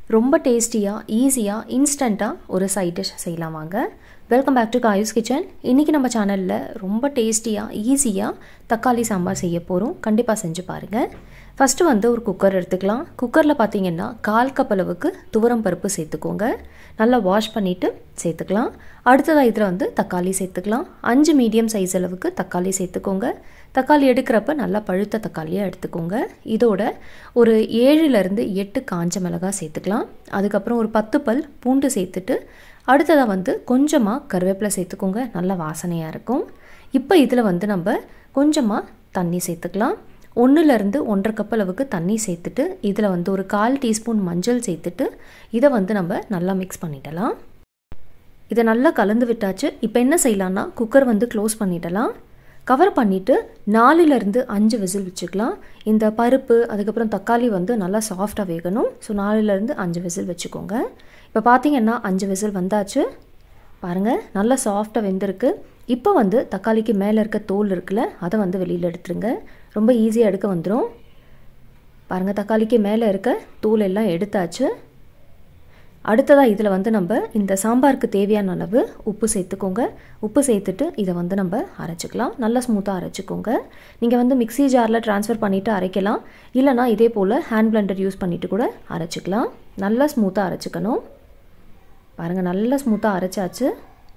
ரொம்ப டேஸ்டியாக ஈஸியாக இன்ஸ்டண்ட்டாக ஒரு சைட் டிஷ் செய்யலாம் வாங்க வெல்கம் பேக் டு காயூஸ் கிச்சன் இன்றைக்கி நம்ம சேனலில் ரொம்ப டேஸ்டியாக ஈஸியாக தக்காளி சாம்பார் செய்ய போகிறோம் கண்டிப்பாக செஞ்சு பாருங்கள் ஃபஸ்ட்டு வந்து ஒரு குக்கர் எடுத்துக்கலாம் குக்கரில் பார்த்தீங்கன்னா கால் கப் அளவுக்கு துவரம் பருப்பு சேர்த்துக்கோங்க நல்லா வாஷ் பண்ணிவிட்டு சேர்த்துக்கலாம் அடுத்ததாக இதில் வந்து தக்காளி சேர்த்துக்கலாம் அஞ்சு மீடியம் சைஸ் அளவுக்கு தக்காளி சேர்த்துக்கோங்க தக்காளி எடுக்கிறப்ப நல்லா பழுத்த தக்காளியாக எடுத்துக்கோங்க இதோட ஒரு ஏழுலேருந்து எட்டு காஞ்ச மிளகாய் சேர்த்துக்கலாம் அதுக்கப்புறம் ஒரு பத்து பல் பூண்டு சேர்த்துட்டு அடுத்ததாக வந்து கொஞ்சமாக கருவேப்பிலை சேர்த்துக்கோங்க நல்ல வாசனையாக இருக்கும் இப்போ இதில் வந்து நம்ம கொஞ்சமாக தண்ணி சேர்த்துக்கலாம் ஒன்றுலேருந்து ஒன்றரை கப் அளவுக்கு தண்ணி சேர்த்துட்டு இதில் வந்து ஒரு கால் டீஸ்பூன் மஞ்சள் சேர்த்துட்டு இதை வந்து நம்ம நல்லா மிக்ஸ் பண்ணிடலாம் இதை நல்லா கலந்து விட்டாச்சு இப்போ என்ன செய்யலான்னா குக்கர் வந்து க்ளோஸ் பண்ணிடலாம் கவர் பண்ணிவிட்டு நாலுலேருந்து அஞ்சு விசில் வச்சுக்கலாம் இந்த பருப்பு அதுக்கப்புறம் தக்காளி வந்து நல்லா சாஃப்டாக வேகணும் ஸோ நாலுலேருந்து அஞ்சு விசில் வச்சுக்கோங்க இப்போ பார்த்தீங்கன்னா அஞ்சு விசில் வந்தாச்சு பாருங்கள் நல்லா சாஃப்டாக வெந்திருக்கு இப்போ வந்து தக்காளிக்கு மேலே இருக்க தோல் இருக்குல்ல அதை வந்து வெளியில் எடுத்துருங்க ரொம்ப ஈஸியாக எடுக்க வந்துடும் பாருங்கள் தக்காளிக்கு மேலே இருக்க தூள் எல்லாம் எடுத்தாச்சு அடுத்ததாக இதில் வந்து நம்ம இந்த சாம்பாருக்கு தேவையான அளவு உப்பு சேர்த்துக்கோங்க உப்பு சேர்த்துட்டு இதை வந்து நம்ம அரைச்சிக்கலாம் நல்லா ஸ்மூத்தாக அரைச்சிக்கோங்க நீங்கள் வந்து மிக்சி ஜாரில் ட்ரான்ஸ்ஃபர் பண்ணிவிட்டு அரைக்கலாம் இல்லைனா இதே போல் ஹேண்ட் பிளண்டர் யூஸ் பண்ணிவிட்டு கூட அரைச்சிக்கலாம் நல்லா ஸ்மூத்தாக அரைச்சிக்கணும் பாருங்கள் நல்லா ஸ்மூத்தாக அரைச்சாச்சு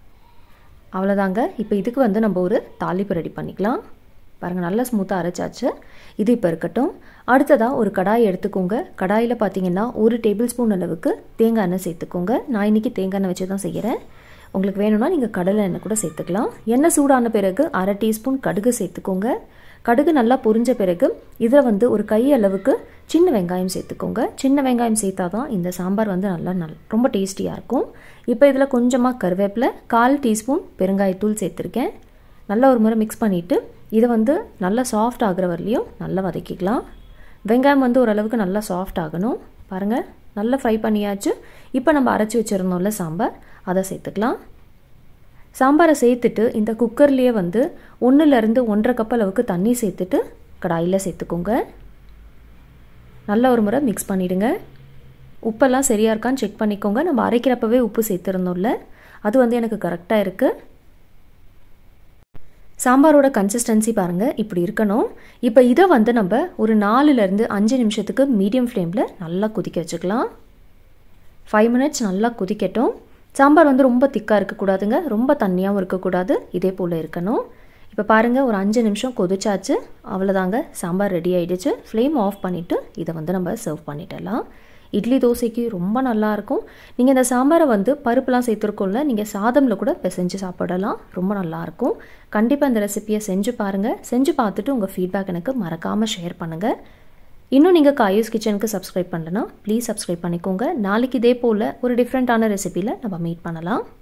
அவ்வளோதாங்க இப்போ இதுக்கு வந்து நம்ம ஒரு தாளிப்பு ரெடி பண்ணிக்கலாம் பாருங்கள் நல்லா ஸ்மூத்தாக அரைச்சாச்சு இது இப்போ இருக்கட்டும் அடுத்ததாக ஒரு கடாய் எடுத்துக்கோங்க கடாயில் பார்த்தீங்கன்னா ஒரு டேபிள் ஸ்பூன் அளவுக்கு தேங்காய் எண்ணெய் சேர்த்துக்கோங்க நான் இன்றைக்கி தேங்காய் எண்ணெய் வச்சு தான் செய்கிறேன் உங்களுக்கு வேணும்னா நீங்கள் கடலை எண்ணெய் கூட சேர்த்துக்கலாம் எண்ணெய் சூடான பிறகு அரை டீஸ்பூன் கடுகு சேர்த்துக்கோங்க கடுகு நல்லா பொரிஞ்ச பிறகு இதில் வந்து ஒரு கை அளவுக்கு சின்ன வெங்காயம் சேர்த்துக்கோங்க சின்ன வெங்காயம் சேர்த்தா தான் இந்த சாம்பார் வந்து நல்லா நல் ரொம்ப டேஸ்டியாக இருக்கும் இப்போ இதில் கொஞ்சமாக கருவேப்பிலை கால் டீஸ்பூன் பெருங்காயத்தூள் சேர்த்துருக்கேன் நல்லா ஒரு முறை மிக்ஸ் பண்ணிவிட்டு இதை வந்து நல்லா சாஃப்ட் ஆகிற வரலையும் நல்லா வதக்கிக்கலாம் வெங்காயம் வந்து ஓரளவுக்கு நல்லா சாஃப்ட் ஆகணும் பாருங்கள் நல்லா ஃப்ரை பண்ணியாச்சு இப்போ நம்ம அரைச்சி வச்சுருந்தோம்ல சாம்பார் அதை சேர்த்துக்கலாம் சாம்பாரை சேர்த்துட்டு இந்த குக்கர்லேயே வந்து ஒன்றுலேருந்து ஒன்றரை கப் அளவுக்கு தண்ணி சேர்த்துட்டு கடாயில் சேர்த்துக்கோங்க நல்லா ஒரு முறை மிக்ஸ் பண்ணிவிடுங்க உப்பெல்லாம் சரியாக இருக்கான்னு செக் பண்ணிக்கோங்க நம்ம அரைக்கிறப்பவே உப்பு சேர்த்துருந்தோம்ல அது வந்து எனக்கு கரெக்டாக இருக்குது சாம்பாரோட கன்சிஸ்டன்சி பாருங்கள் இப்படி இருக்கணும் இப்போ இதை வந்து நம்ம ஒரு நாலுலேருந்து அஞ்சு நிமிஷத்துக்கு மீடியம் ஃப்ளேமில் நல்லா கொதிக்க வச்சுக்கலாம் ஃபைவ் மினிட்ஸ் நல்லா கொதிக்கட்டும் சாம்பார் வந்து ரொம்ப திக்காக இருக்கக்கூடாதுங்க ரொம்ப தண்ணியாகவும் இருக்கக்கூடாது இதே போல் இருக்கணும் இப்போ பாருங்கள் ஒரு அஞ்சு நிமிஷம் கொதிச்சாச்சு அவ்வளோதாங்க சாம்பார் ரெடி ஆகிடுச்சு ஃப்ளேம் ஆஃப் பண்ணிவிட்டு இதை வந்து நம்ம சர்வ் பண்ணிடலாம் இட்லி தோசைக்கு ரொம்ப நல்லாயிருக்கும் நீங்கள் இந்த சாம்பாரை வந்து பருப்புலாம் சேர்த்துருக்கோம்ல நீங்கள் சாதமில் கூட பிசைஞ்சு சாப்பிடலாம் ரொம்ப நல்லாயிருக்கும் கண்டிப்பாக இந்த ரெசிப்பியை செஞ்சு பாருங்கள் செஞ்சு பார்த்துட்டு உங்கள் ஃபீட்பேக் எனக்கு மறக்காமல் ஷேர் பண்ணுங்கள் இன்னும் நீங்கள் காயூஸ் கிச்சனுக்கு சப்ஸ்கிரைப் பண்ணலன்னா ப்ளீஸ் சப்ஸ்கிரைப் பண்ணிக்கோங்க நாளைக்கு இதே போல் ஒரு டிஃப்ரெண்ட்டான ரெசிப்பியில் நம்ம மீட் பண்ணலாம்